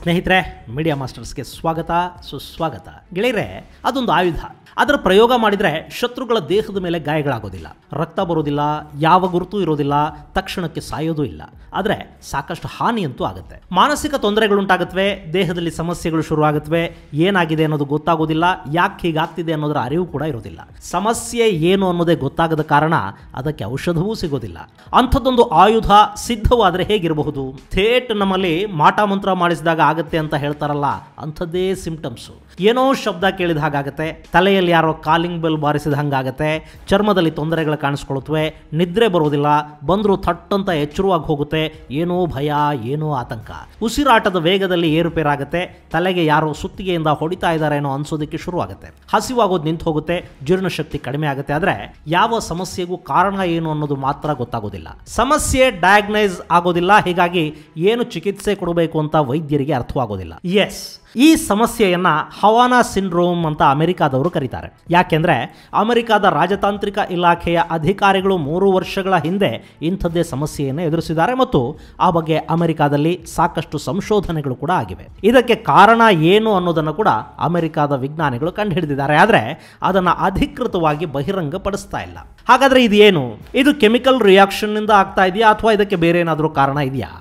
ಸ್ನೇಹಿತರೆ ಮೀಡಿಯಾ ಮಾಸ್ಟರ್ಸ್ಗೆ ಸ್ವಾಗತ ಸುಸ್ವಾಗತ ಗೆಳೆಯರೆ ಅದೊಂದು ಆಯುಧ ಅದರ ಪ್ರಯೋಗ ಮಾಡಿದರೆ ಶತ್ರುಗಳ ದೇಹದ ಮೇಲೆ ಗಾಯಗಳಾಗೋದಿಲ್ಲ ರಕ್ತ ಬರೋದಿಲ್ಲ ಯಾವ ಗುರುತು ಇರೋದಿಲ್ಲ ತಕ್ಷಣಕ್ಕೆ ಸಾಯೋದೂ ಇಲ್ಲ ಆದರೆ ಸಾಕಷ್ಟು ಹಾನಿಯಂತೂ ಆಗುತ್ತೆ ಮಾನಸಿಕ ತೊಂದರೆಗಳುಂಟಾಗುತ್ತವೆ ದೇಹದಲ್ಲಿ ಸಮಸ್ಯೆಗಳು ಶುರುವಾಗುತ್ತವೆ ಏನಾಗಿದೆ ಅನ್ನೋದು ಗೊತ್ತಾಗೋದಿಲ್ಲ ಯಾಕೆ ಹೀಗಾಗ್ತಿದೆ ಅನ್ನೋದರ ಅರಿವು ಕೂಡ ಇರೋದಿಲ್ಲ ಸಮಸ್ಯೆ ಏನು ಅನ್ನೋದೇ ಗೊತ್ತಾಗದ ಕಾರಣ ಅದಕ್ಕೆ ಔಷಧವೂ ಸಿಗೋದಿಲ್ಲ ಅಂಥದ್ದೊಂದು ಆಯುಧ ಸಿದ್ಧವಾದರೆ ಹೇಗಿರಬಹುದು ಥೇಟ್ ನಮ್ಮಲ್ಲಿ ಮಾಟ ಮಂತ್ರ ಮಾಡಿಸಿದಾಗ ಆಗತ್ತೆ ಅಂತ ಹೇಳ್ತಾರಲ್ಲ ಅಂಥದ್ದೇ ಸಿಂಪ್ಟಮ್ಸು ಏನೋ ಶಬ್ದ ಕೇಳಿದ ಹಾಗಾಗತ್ತೆ ತಲೆಯಲ್ಲಿ ಯಾರೋ ಕಾಲಿಂಗ್ ಬೆಲ್ ಬಾರಿಸಿದ ಹಂಗಾಗತ್ತೆ ಚರ್ಮದಲ್ಲಿ ತೊಂದರೆಗಳು ಕಾಣಿಸ್ಕೊಳುತ್ತವೆ ನಿದ್ರೆ ಬರೋದಿಲ್ಲ ಬಂದರೂ ಥಟ್ ಅಂತ ಎಚ್ಚರವಾಗಿ ಹೋಗುತ್ತೆ ಏನೋ ಭಯ ಏನೋ ಆತಂಕ ಉಸಿರಾಟದ ವೇಗದಲ್ಲಿ ಏರುಪೇರಾಗುತ್ತೆ ತಲೆಗೆ ಯಾರೋ ಸುತ್ತಿಗೆಯಿಂದ ಹೊಡಿತಾ ಇದ್ದಾರೆ ಅನ್ನೋ ಅನ್ಸೋದಕ್ಕೆ ಶುರುವಾಗುತ್ತೆ ಹಸಿವಾಗೋದು ನಿಂತು ಹೋಗುತ್ತೆ ಜೀರ್ಣಶಕ್ತಿ ಕಡಿಮೆ ಆಗುತ್ತೆ ಆದರೆ ಯಾವ ಸಮಸ್ಯೆಗೂ ಕಾರಣ ಏನು ಅನ್ನೋದು ಮಾತ್ರ ಗೊತ್ತಾಗೋದಿಲ್ಲ ಸಮಸ್ಯೆ ಡಯಾಗ್ನೈಸ್ ಆಗೋದಿಲ್ಲ ಹೀಗಾಗಿ ಏನು ಚಿಕಿತ್ಸೆ ಕೊಡಬೇಕು ಅಂತ ವೈದ್ಯರಿಗೆ ಅರ್ಥವಾಗೋದಿಲ್ಲ ಎಸ್ ಈ ಸಮಸ್ಯೆಯನ್ನ ಹವಾನಾ ಸಿಂಡ್ರೋಮ್ ಅಂತ ಅಮೆರಿಕಾದವರು ಕರೀತಾರೆ ಯಾಕೆಂದ್ರೆ ಅಮೆರಿಕಾದ ರಾಜತಾಂತ್ರಿಕ ಇಲಾಖೆಯ ಅಧಿಕಾರಿಗಳು ಮೂರು ವರ್ಷಗಳ ಹಿಂದೆ ಇಂಥದ್ದೇ ಸಮಸ್ಯೆಯನ್ನು ಎದುರಿಸಿದ್ದಾರೆ ಮತ್ತು ಆ ಬಗ್ಗೆ ಅಮೆರಿಕಾದಲ್ಲಿ ಸಾಕಷ್ಟು ಸಂಶೋಧನೆಗಳು ಕೂಡ ಆಗಿವೆ ಇದಕ್ಕೆ ಕಾರಣ ಏನು ಅನ್ನೋದನ್ನು ಕೂಡ ಅಮೆರಿಕಾದ ವಿಜ್ಞಾನಿಗಳು ಕಂಡುಹಿಡಿದಿದ್ದಾರೆ ಆದರೆ ಅದನ್ನು ಅಧಿಕೃತವಾಗಿ ಬಹಿರಂಗಪಡಿಸ್ತಾ ಇಲ್ಲ ಹಾಗಾದ್ರೆ ಇದು ಏನು ಇದು ಕೆಮಿಕಲ್ ರಿಯಾಕ್ಷನ್ ನಿಂದ ಆಗ್ತಾ ಇದೆಯಾ ಅಥವಾ ಇದಕ್ಕೆ ಬೇರೆ ಏನಾದರೂ ಕಾರಣ ಇದೆಯಾ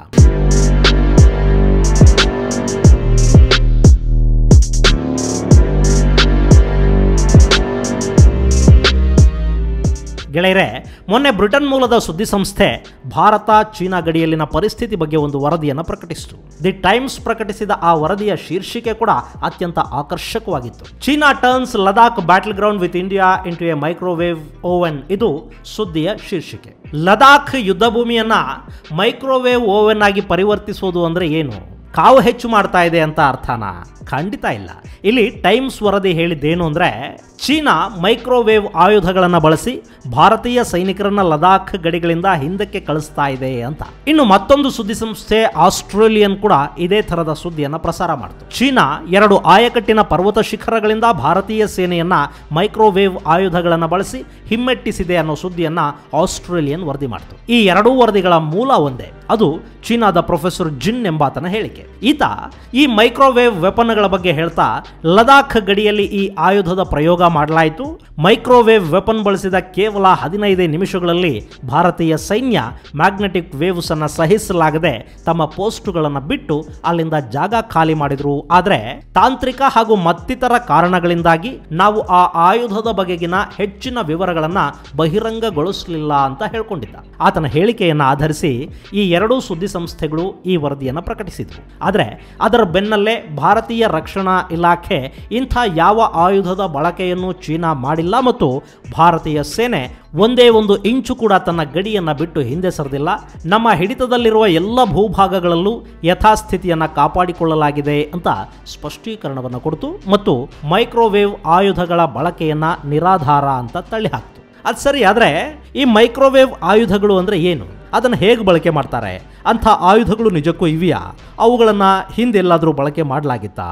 ಗೆಳೆಯರೆ ಮೊನ್ನೆ ಬ್ರಿಟನ್ ಮೂಲದ ಸುದ್ದಿ ಸಂಸ್ಥೆ ಭಾರತ ಚೀನಾ ಗಡಿಯಲ್ಲಿನ ಪರಿಸ್ಥಿತಿ ಬಗ್ಗೆ ಒಂದು ವರದಿಯನ್ನು ಪ್ರಕಟಿಸಿತು ದಿ ಟೈಮ್ಸ್ ಪ್ರಕಟಿಸಿದ ಆ ವರದಿಯ ಶೀರ್ಷಿಕೆ ಕೂಡ ಅತ್ಯಂತ ಆಕರ್ಷಕವಾಗಿತ್ತು China turns Ladakh battleground with India into a microwave oven ಇದು ಸುದ್ದಿಯ ಶೀರ್ಷಿಕೆ ಲದಾಖ್ ಯುದ್ಧ ಭೂಮಿಯನ್ನ ಮೈಕ್ರೋವೇವ್ ಓವೆನ್ ಆಗಿ ಪರಿವರ್ತಿಸೋದು ಅಂದ್ರೆ ಏನು ಕಾವು ಹೆಚ್ಚು ಮಾಡ್ತಾ ಇದೆ ಅಂತ ಅರ್ಥನಾ ಖಂಡಿತ ಇಲ್ಲ ಇಲ್ಲಿ ಟೈಮ್ಸ್ ವರದಿ ಹೇಳಿದ್ದೇನು ಅಂದರೆ ಚೀನಾ ಮೈಕ್ರೋವೇವ್ ಆಯುಧಗಳನ್ನು ಬಳಸಿ ಭಾರತೀಯ ಸೈನಿಕರನ್ನ ಲದಾಖ್ ಗಡಿಗಳಿಂದ ಹಿಂದಕ್ಕೆ ಕಳಿಸ್ತಾ ಇದೆ ಅಂತ ಇನ್ನು ಮತ್ತೊಂದು ಸುದ್ದಿ ಸಂಸ್ಥೆ ಆಸ್ಟ್ರೇಲಿಯನ್ ಕೂಡ ಇದೇ ಥರದ ಸುದ್ದಿಯನ್ನು ಪ್ರಸಾರ ಮಾಡಿತು ಚೀನಾ ಎರಡು ಆಯಕಟ್ಟಿನ ಪರ್ವತ ಶಿಖರಗಳಿಂದ ಭಾರತೀಯ ಸೇನೆಯನ್ನ ಮೈಕ್ರೋವೇವ್ ಆಯುಧಗಳನ್ನು ಬಳಸಿ ಹಿಮ್ಮೆಟ್ಟಿಸಿದೆ ಅನ್ನೋ ಸುದ್ದಿಯನ್ನ ಆಸ್ಟ್ರೇಲಿಯನ್ ವರದಿ ಮಾಡಿತು ಈ ಎರಡೂ ವರದಿಗಳ ಮೂಲ ಒಂದೇ ಅದು ಚೀನಾದ ಪ್ರೊಫೆಸರ್ ಜಿನ್ ಎಂಬಾತನ ಹೇಳಿಕೆ ಈತ ಈ ಮೈಕ್ರೋವೇವ್ ವೆಪನ್ಗಳ ಬಗ್ಗೆ ಹೇಳ್ತಾ ಲದಾಖ್ ಗಡಿಯಲ್ಲಿ ಈ ಆಯುಧದ ಪ್ರಯೋಗ ಮಾಡಲಾಯಿತು ಮೈಕ್ರೋವೇವ್ ವೆಪನ್ ಬಳಸಿದ ಕೇವಲ ಹದಿನೈದೇ ನಿಮಿಷಗಳಲ್ಲಿ ಭಾರತೀಯ ಸೈನ್ಯ ಮ್ಯಾಗ್ನೆಟಿಕ್ ವೇವ್ಸ್ ಅನ್ನ ಸಹಿಸಲಾಗದೆ ತಮ್ಮ ಪೋಸ್ಟುಗಳನ್ನು ಬಿಟ್ಟು ಅಲ್ಲಿಂದ ಜಾಗ ಖಾಲಿ ಮಾಡಿದ್ರು ಆದರೆ ತಾಂತ್ರಿಕ ಹಾಗೂ ಮತ್ತಿತರ ಕಾರಣಗಳಿಂದಾಗಿ ನಾವು ಆ ಆಯುಧದ ಬಗೆಗಿನ ಹೆಚ್ಚಿನ ವಿವರಗಳನ್ನ ಬಹಿರಂಗಗೊಳಿಸಲಿಲ್ಲ ಅಂತ ಹೇಳ್ಕೊಂಡಿದ್ದ ಆತನ ಹೇಳಿಕೆಯನ್ನು ಆಧರಿಸಿ ಈ ಎರಡೂ ಸುದ್ದಿ ಸಂಸ್ಥೆಗಳು ಈ ವರದಿಯನ್ನು ಪ್ರಕಟಿಸಿದ್ರು ಆದರೆ ಅದರ ಬೆನ್ನಲ್ಲೇ ಭಾರತೀಯ ರಕ್ಷಣಾ ಇಲಾಖೆ ಇಂಥ ಯಾವ ಆಯುಧದ ಬಳಕೆಯನ್ನು ಚೀನಾ ಮಾಡಿಲ್ಲ ಮತ್ತು ಭಾರತೀಯ ಸೇನೆ ಒಂದೇ ಒಂದು ಇಂಚು ಕೂಡ ತನ್ನ ಗಡಿಯನ್ನು ಬಿಟ್ಟು ಹಿಂದೆ ಸರಿದಿಲ್ಲ ನಮ್ಮ ಹಿಡಿತದಲ್ಲಿರುವ ಎಲ್ಲ ಭೂಭಾಗಗಳಲ್ಲೂ ಯಥಾಸ್ಥಿತಿಯನ್ನು ಕಾಪಾಡಿಕೊಳ್ಳಲಾಗಿದೆ ಅಂತ ಸ್ಪಷ್ಟೀಕರಣವನ್ನು ಕೊಡ್ತು ಮತ್ತು ಮೈಕ್ರೋವೇವ್ ಆಯುಧಗಳ ಬಳಕೆಯನ್ನ ನಿರಾಧಾರ ಅಂತ ತಳ್ಳಿ ಹಾಕ್ತು ಅದು ಸರಿ ಆದರೆ ಈ ಮೈಕ್ರೋವೇವ್ ಆಯುಧಗಳು ಅಂದರೆ ಏನು ಅದನ್ನು ಹೇಗೆ ಬಳಕೆ ಮಾಡ್ತಾರೆ ಅಂಥ ಆಯುಧಗಳು ನಿಜಕ್ಕೂ ಇವೆಯಾ ಅವುಗಳನ್ನು ಹಿಂದೆಲ್ಲಾದರೂ ಬಳಕೆ ಮಾಡಲಾಗಿತ್ತಾ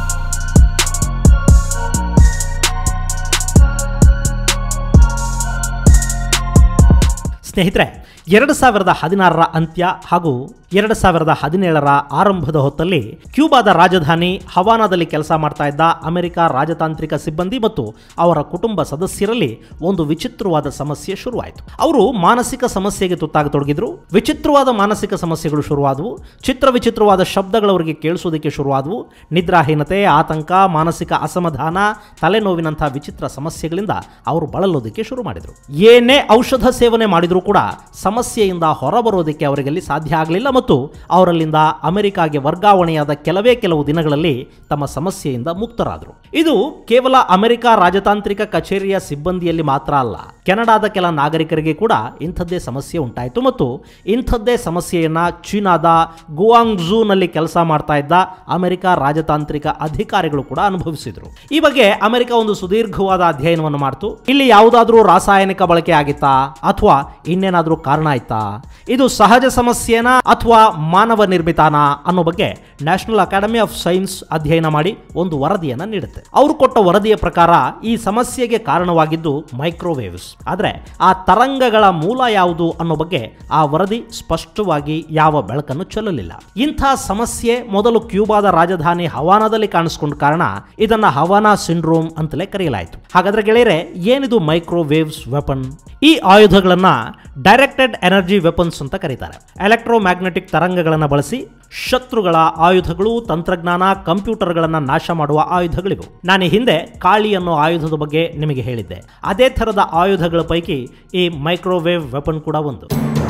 ಸ್ನೇಹಿತರೆ ಎರಡು ಸಾವಿರದ ಹದಿನಾರರ ಅಂತ್ಯ ಹಾಗೂ ಎರಡು ಸಾವಿರದ ಹದಿನೇಳರ ಆರಂಭದ ಹೊತ್ತಲ್ಲಿ ಕ್ಯೂಬಾದ ರಾಜಧಾನಿ ಹವಾನಾದಲ್ಲಿ ಕೆಲಸ ಮಾಡ್ತಾ ಇದ್ದ ಅಮೆರಿಕ ರಾಜತಾಂತ್ರಿಕ ಸಿಬ್ಬಂದಿ ಮತ್ತು ಅವರ ಕುಟುಂಬ ಸದಸ್ಯರಲ್ಲಿ ಒಂದು ವಿಚಿತ್ರವಾದ ಸಮಸ್ಯೆ ಶುರುವಾಯಿತು ಅವರು ಮಾನಸಿಕ ಸಮಸ್ಯೆಗೆ ತುತ್ತಾಗತೊಡಗಿದ್ರು ವಿಚಿತ್ರವಾದ ಮಾನಸಿಕ ಸಮಸ್ಯೆಗಳು ಶುರುವಾದವು ಚಿತ್ರ ವಿಚಿತ್ರವಾದ ಶಬ್ದಗಳು ಅವರಿಗೆ ಕೇಳಿಸೋದಕ್ಕೆ ಶುರುವಾದವು ನಿದ್ರಾಹೀನತೆ ಆತಂಕ ಮಾನಸಿಕ ಅಸಮಾಧಾನ ತಲೆನೋವಿನಂತಹ ವಿಚಿತ್ರ ಸಮಸ್ಯೆಗಳಿಂದ ಅವರು ಬಳಲೋದಕ್ಕೆ ಶುರು ಮಾಡಿದರು ಏನೇ ಔಷಧ ಸೇವನೆ ಮಾಡಿದರೂ ಕೂಡ ಸಮಸ್ಯೆಯಿಂದ ಹೊರಬರೋದಕ್ಕೆ ಅವರಿಗಲ್ಲಿ ಸಾಧ್ಯ ಆಗಲಿಲ್ಲ ಮತ್ತು ಅವರಲ್ಲಿಂದ ಅಮೆರಿಕಾಗೆ ವರ್ಗಾವಣೆಯಾದ ಕೆಲವೇ ಕೆಲವು ದಿನಗಳಲ್ಲಿ ತಮ್ಮ ಸಮಸ್ಯೆಯಿಂದ ಮುಕ್ತರಾದರು ಇದು ಕೇವಲ ಅಮೆರಿಕ ರಾಜತಾಂತ್ರಿಕ ಕಚೇರಿಯ ಸಿಬ್ಬಂದಿಯಲ್ಲಿ ಮಾತ್ರ ಅಲ್ಲ ಕೆನಡಾದ ಕೆಲ ನಾಗರಿಕರಿಗೆ ಕೂಡ ಇಂಥದ್ದೇ ಸಮಸ್ಯೆ ಉಂಟಾಯಿತು ಮತ್ತು ಇಂಥದ್ದೇ ಸಮಸ್ಯೆಯನ್ನ ಚೀನಾದ ಗುವಾಂಗ್ಝೂನಲ್ಲಿ ಕೆಲಸ ಮಾಡ್ತಾ ಇದ್ದ ಅಮೆರಿಕ ರಾಜತಾಂತ್ರಿಕ ಅಧಿಕಾರಿಗಳು ಕೂಡ ಅನುಭವಿಸಿದರು ಈ ಬಗ್ಗೆ ಅಮೆರಿಕ ಒಂದು ಸುದೀರ್ಘವಾದ ಅಧ್ಯಯನವನ್ನು ಮಾಡ್ತು ಇಲ್ಲಿ ಯಾವುದಾದ್ರೂ ರಾಸಾಯನಿಕ ಬಳಕೆ ಆಗಿತ್ತಾ ಅಥವಾ ಇನ್ನೇನಾದ್ರೂ ಕಾರಣ ಆಯ್ತಾ ಇದು ಸಹಜ ಸಮಸ್ಯೆನಾ ಅಥವಾ ಮಾನವ ನಿರ್ಮಿತಾನ ಅನ್ನೋ ಬಗ್ಗೆ ನ್ಯಾಷನಲ್ ಅಕಾಡೆಮಿ ಆಫ್ ಸೈನ್ಸ್ ಅಧ್ಯಯನ ಮಾಡಿ ಒಂದು ವರದಿಯನ್ನು ನೀಡುತ್ತೆ ಅವರು ಕೊಟ್ಟ ವರದಿಯ ಪ್ರಕಾರ ಈ ಸಮಸ್ಯೆಗೆ ಕಾರಣವಾಗಿದ್ದು ಮೈಕ್ರೋವೇವ್ಸ್ ಆದರೆ ಆ ತರಂಗಗಳ ಮೂಲ ಯಾವುದು ಅನ್ನೋ ಬಗ್ಗೆ ಆ ವರದಿ ಸ್ಪಷ್ಟವಾಗಿ ಯಾವ ಬೆಳಕನ್ನು ಚೆಲ್ಲಲಿಲ್ಲ ಇಂಥ ಸಮಸ್ಯೆ ಮೊದಲು ಕ್ಯೂಬಾದ ರಾಜಧಾನಿ ಹವಾನಾದಲ್ಲಿ ಕಾಣಿಸ್ಕೊಂಡ ಕಾರಣ ಇದನ್ನ ಹವಾನಾ ಸಿಂಡ್ರೋಮ್ ಅಂತಲೇ ಕರೆಯಲಾಯಿತು ಹಾಗಾದ್ರೆ ಗೆಳೆಯರೆ ಏನಿದು ಮೈಕ್ರೋವೇವ್ಸ್ ವೆಪನ್ ಈ ಆಯುಧಗಳನ್ನ ಡೈರೆಕ್ಟೆಡ್ ಎನರ್ಜಿ ವೆಪನ್ಸ್ ಅಂತ ಕರೀತಾರೆ ಎಲೆಕ್ಟ್ರೋಮ್ಯಾಗ್ನೆಟಿಕ್ ತರಂಗಗಳನ್ನು ಬಳಸಿ ಶತ್ರುಗಳ ಆಯುಧಗಳು ತಂತ್ರಜ್ಞಾನ ಕಂಪ್ಯೂಟರ್ಗಳನ್ನು ನಾಶ ಮಾಡುವ ಆಯುಧಗಳಿವು ನಾನು ಈ ಹಿಂದೆ ಕಾಳಿ ಅನ್ನೋ ಆಯುಧದ ಬಗ್ಗೆ ನಿಮಗೆ ಹೇಳಿದ್ದೆ ಅದೇ ಥರದ ಆಯುಧಗಳ ಪೈಕಿ ಈ ಮೈಕ್ರೋವೇವ್ ವೆಪನ್ ಕೂಡ ಒಂದು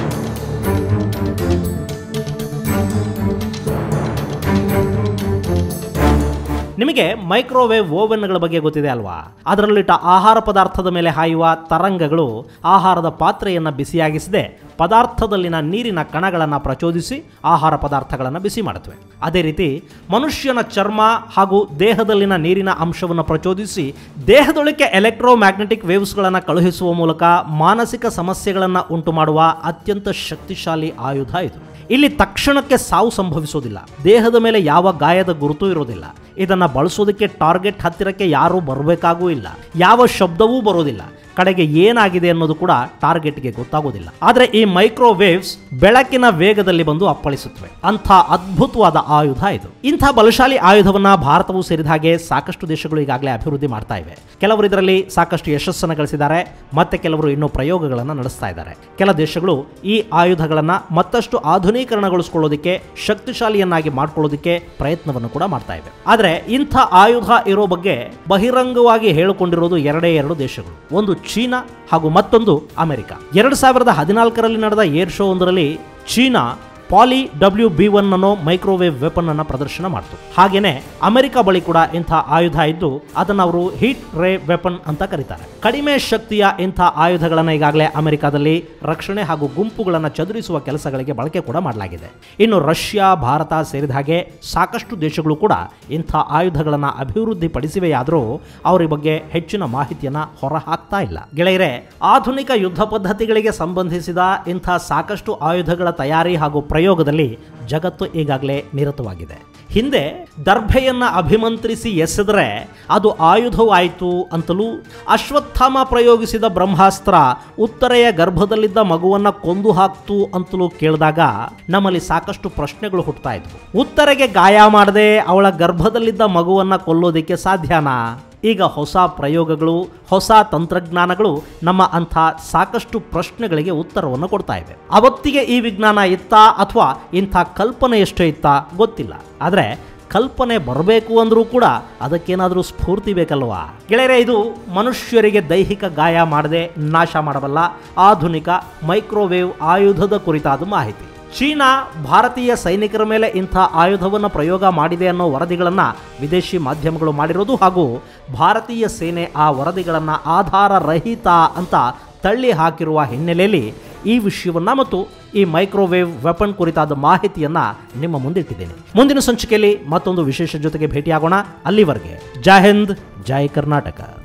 ನಿಮಗೆ ಮೈಕ್ರೋವೇವ್ ಓವೆನ್ಗಳ ಬಗ್ಗೆ ಗೊತ್ತಿದೆ ಅಲ್ವಾ ಅದರಲ್ಲಿಟ್ಟ ಆಹಾರ ಪದಾರ್ಥದ ಮೇಲೆ ಹಾಯುವ ತರಂಗಗಳು ಆಹಾರದ ಪಾತ್ರೆಯನ್ನು ಬಿಸಿಯಾಗಿಸದೆ ಪದಾರ್ಥದಲ್ಲಿನ ನೀರಿನ ಕಣಗಳನ್ನು ಪ್ರಚೋದಿಸಿ ಆಹಾರ ಪದಾರ್ಥಗಳನ್ನು ಬಿಸಿ ಮಾಡುತ್ತವೆ ಅದೇ ರೀತಿ ಮನುಷ್ಯನ ಚರ್ಮ ಹಾಗೂ ದೇಹದಲ್ಲಿನ ನೀರಿನ ಅಂಶವನ್ನು ಪ್ರಚೋದಿಸಿ ದೇಹದೊಳಕ್ಕೆ ಎಲೆಕ್ಟ್ರೋಮ್ಯಾಗ್ನೆಟಿಕ್ ವೇವ್ಸ್ಗಳನ್ನು ಕಳುಹಿಸುವ ಮೂಲಕ ಮಾನಸಿಕ ಸಮಸ್ಯೆಗಳನ್ನು ಉಂಟು ಮಾಡುವ ಅತ್ಯಂತ ಶಕ್ತಿಶಾಲಿ ಆಯುಧ ಇದು ಇಲ್ಲಿ ತಕ್ಷಣಕ್ಕೆ ಸಾವು ಸಂಭವಿಸೋದಿಲ್ಲ ದೇಹದ ಮೇಲೆ ಯಾವ ಗಾಯದ ಗುರುತು ಇರೋದಿಲ್ಲ ಇದನ್ನು ಬಳಸೋದಕ್ಕೆ ಟಾರ್ಗೆಟ್ ಹತ್ತಿರಕ್ಕೆ ಯಾರೂ ಬರಬೇಕಾಗೂ ಇಲ್ಲ ಯಾವ ಶಬ್ದವೂ ಬರೋದಿಲ್ಲ ಕಡೆಗೆ ಏನಾಗಿದೆ ಅನ್ನೋದು ಕೂಡ ಟಾರ್ಗೆಟ್ಗೆ ಗೊತ್ತಾಗೋದಿಲ್ಲ ಆದರೆ ಈ ಮೈಕ್ರೋವೇವ್ಸ್ ಬೆಳಕಿನ ವೇಗದಲ್ಲಿ ಬಂದು ಅಪ್ಪಳಿಸುತ್ತವೆ ಅಂಥ ಅದ್ಭುತವಾದ ಆಯುಧ ಇದು ಇಂಥ ಬಲಶಾಲಿ ಆಯುಧವನ್ನ ಭಾರತವು ಸೇರಿದ ಹಾಗೆ ಸಾಕಷ್ಟು ದೇಶಗಳು ಈಗಾಗಲೇ ಅಭಿವೃದ್ಧಿ ಮಾಡ್ತಾ ಇವೆ ಕೆಲವರು ಇದರಲ್ಲಿ ಸಾಕಷ್ಟು ಯಶಸ್ಸನ್ನು ಗಳಿಸಿದ್ದಾರೆ ಮತ್ತೆ ಕೆಲವರು ಇನ್ನೂ ಪ್ರಯೋಗಗಳನ್ನು ನಡೆಸ್ತಾ ಇದ್ದಾರೆ ಕೆಲ ದೇಶಗಳು ಈ ಆಯುಧಗಳನ್ನು ಮತ್ತಷ್ಟು ಆಧುನೀಕರಣಗೊಳಿಸಿಕೊಳ್ಳೋದಕ್ಕೆ ಶಕ್ತಿಶಾಲಿಯನ್ನಾಗಿ ಮಾಡ್ಕೊಳ್ಳೋದಕ್ಕೆ ಪ್ರಯತ್ನವನ್ನು ಕೂಡ ಮಾಡ್ತಾ ಇವೆ ಆದರೆ ಇಂಥ ಆಯುಧ ಇರೋ ಬಗ್ಗೆ ಬಹಿರಂಗವಾಗಿ ಹೇಳಿಕೊಂಡಿರೋದು ಎರಡೇ ಎರಡು ದೇಶಗಳು ಒಂದು ಚೀನಾ ಹಾಗೂ ಮತ್ತೊಂದು ಅಮೆರಿಕ ಎರಡು ಸಾವಿರದ ಹದಿನಾಲ್ಕರಲ್ಲಿ ನಡೆದ ಏರ್ ಶೋ ಒಂದರಲ್ಲಿ China poly W B one ಅನ್ನೋ ಮೈಕ್ರೋವೇವ್ ವೆಪನ್ ಅನ್ನ ಪ್ರದರ್ಶನ ಮಾಡಿತು ಹಾಗೇನೆ ಅಮೆರಿಕ ಬಳಿ ಕೂಡ ಇಂಥ ಆಯುಧ ಇದ್ದು ಅದನ್ನು ಅವರು ಹೀಟ್ ರೇ ವೆಪನ್ ಅಂತ ಕರೀತಾರೆ ಕಡಿಮೆ ಶಕ್ತಿಯ ಇಂಥ ಆಯುಧಗಳನ್ನು ಈಗಾಗಲೇ ಅಮೆರಿಕದಲ್ಲಿ ರಕ್ಷಣೆ ಹಾಗೂ ಗುಂಪುಗಳನ್ನು ಚದುರಿಸುವ ಕೆಲಸಗಳಿಗೆ ಬಳಕೆ ಕೂಡ ಮಾಡಲಾಗಿದೆ ಇನ್ನು ರಷ್ಯಾ ಭಾರತ ಸೇರಿದ ಹಾಗೆ ಸಾಕಷ್ಟು ದೇಶಗಳು ಕೂಡ ಇಂಥ ಆಯುಧಗಳನ್ನು ಅಭಿವೃದ್ಧಿ ಪಡಿಸಿವೆಯಾದರೂ ಅವರ ಬಗ್ಗೆ ಹೆಚ್ಚಿನ ಮಾಹಿತಿಯನ್ನ ಹೊರ ಹಾಕ್ತಾ ಇಲ್ಲ ಗೆಳೆಯರೆ ಆಧುನಿಕ ಯುದ್ಧ ಪದ್ಧತಿಗಳಿಗೆ ಸಂಬಂಧಿಸಿದ ಇಂಥ ಸಾಕಷ್ಟು ಆಯುಧಗಳ ತಯಾರಿ ಹಾಗೂ ಪ್ರಯೋಗದಲ್ಲಿ ಜಗತ್ತು ಈಗಾಗಲೇ ನಿರತವಾಗಿದೆ ಹಿಂದೆ ದರ್ಭೆಯನ್ನ ಅಭಿಮಂತ್ರಿಸಿ ಎಸೆದರೆ ಅದು ಆಯುಧವಾಯಿತು ಅಂತಲೂ ಅಶ್ವತ್ಥಾಮ ಪ್ರಯೋಗಿಸಿದ ಬ್ರಹ್ಮಾಸ್ತ್ರ ಉತ್ತರೆಯ ಗರ್ಭದಲ್ಲಿದ್ದ ಮಗುವನ್ನ ಕೊಂದು ಹಾಕ್ತು ಅಂತಲೂ ಕೇಳಿದಾಗ ನಮ್ಮಲ್ಲಿ ಸಾಕಷ್ಟು ಪ್ರಶ್ನೆಗಳು ಹುಟ್ಟುತ್ತಾ ಇದ್ವು ಉತ್ತರೆಗೆ ಗಾಯ ಮಾಡದೆ ಅವಳ ಗರ್ಭದಲ್ಲಿದ್ದ ಮಗುವನ್ನ ಕೊಲ್ಲೋದಕ್ಕೆ ಸಾಧ್ಯನಾ ಈಗ ಹೊಸ ಪ್ರಯೋಗಗಳು ಹೊಸ ತಂತ್ರಜ್ಞಾನಗಳು ನಮ್ಮ ಅಂಥ ಸಾಕಷ್ಟು ಪ್ರಶ್ನೆಗಳಿಗೆ ಉತ್ತರವನ್ನು ಕೊಡ್ತಾ ಇವೆ ಅವತ್ತಿಗೆ ಈ ವಿಜ್ಞಾನ ಇತ್ತಾ ಅಥವಾ ಇಂಥ ಕಲ್ಪನೆ ಎಷ್ಟೇ ಇತ್ತಾ ಗೊತ್ತಿಲ್ಲ ಆದರೆ ಕಲ್ಪನೆ ಬರಬೇಕು ಅಂದರೂ ಕೂಡ ಅದಕ್ಕೇನಾದರೂ ಸ್ಫೂರ್ತಿ ಬೇಕಲ್ವಾ ಗೆಳೆಯರೆ ಇದು ಮನುಷ್ಯರಿಗೆ ದೈಹಿಕ ಗಾಯ ಮಾಡದೆ ನಾಶ ಮಾಡಬಲ್ಲ ಆಧುನಿಕ ಮೈಕ್ರೋವೇವ್ ಆಯುಧದ ಕುರಿತಾದ ಮಾಹಿತಿ ಚೀನಾ ಭಾರತೀಯ ಸೈನಿಕರ ಮೇಲೆ ಇಂಥ ಆಯುಧವನ್ನು ಪ್ರಯೋಗ ಮಾಡಿದೆ ಅನ್ನೋ ವರದಿಗಳನ್ನು ವಿದೇಶಿ ಮಾಧ್ಯಮಗಳು ಮಾಡಿರೋದು ಹಾಗೂ ಭಾರತೀಯ ಸೇನೆ ಆ ವರದಿಗಳನ್ನು ಆಧಾರ ರಹಿತ ಅಂತ ತಳ್ಳಿ ಹಾಕಿರುವ ಹಿನ್ನೆಲೆಯಲ್ಲಿ ಈ ವಿಷಯವನ್ನು ಮತ್ತು ಈ ಮೈಕ್ರೋವೇವ್ ವೆಪನ್ ಕುರಿತಾದ ಮಾಹಿತಿಯನ್ನು ನಿಮ್ಮ ಮುಂದಿಟ್ಟಿದ್ದೇನೆ ಮುಂದಿನ ಸಂಚಿಕೆಯಲ್ಲಿ ಮತ್ತೊಂದು ವಿಶೇಷ ಜೊತೆಗೆ ಭೇಟಿಯಾಗೋಣ ಅಲ್ಲಿವರೆಗೆ ಜೈ ಹಿಂದ್ ಜೈ ಕರ್ನಾಟಕ